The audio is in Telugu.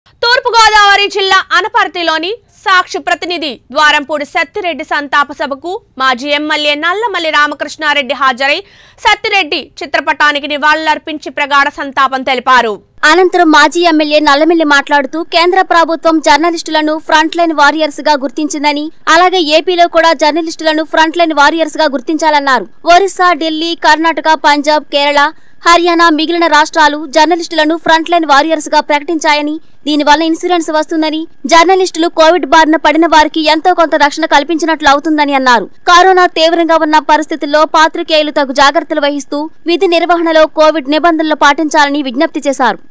తూర్పుగోదావరి జిల్లా అనపర్తిలోని సాక్షి ప్రతినిధి ద్వారంపూడి సత్తిరెడ్డి సంతాప సభకు మాజీ ఎమ్మెల్యే నల్లమల్లి రామకృష్ణారెడ్డి హాజరై సత్తిరెడ్డి చిత్రపటానికి నివాళులర్పించి ప్రగాఢ సంతాపం తెలిపారు అనంతరం మాజీ ఎమ్మెల్యే నల్లమిల్లి మాట్లాడుతూ కేంద్ర ప్రభుత్వం జర్నలిస్టులను ఫ్రంట్ లైన్ వారియర్స్ గా గుర్తించిందని అలాగే ఏపీలో కూడా జర్నలిస్టులను ఫ్రంట్ లైన్ వారియర్స్ గా గుర్తించాలన్నారు ఒరిస్సా ఢిల్లీ కర్ణాటక పంజాబ్ కేరళ హర్యానా మిగిలిన రాష్ట్రాలు జర్నలిస్టులను ఫ్రంట్ లైన్ వారియర్స్ గా ప్రకటించాయని దీనివల్ల ఇన్సూరెన్స్ వస్తుందని జర్నలిస్టులు కోవిడ్ బారిన పడిన వారికి ఎంతో కొంత రక్షణ కల్పించినట్లు అవుతుందని అన్నారు కరోనా తీవ్రంగా ఉన్న పరిస్థితుల్లో పాత్రికేయులు తగు జాగ్రత్తలు వహిస్తూ విధి నిర్వహణలో కోవిడ్ నిబంధనలు పాటించాలని విజ్ఞప్తి చేశారు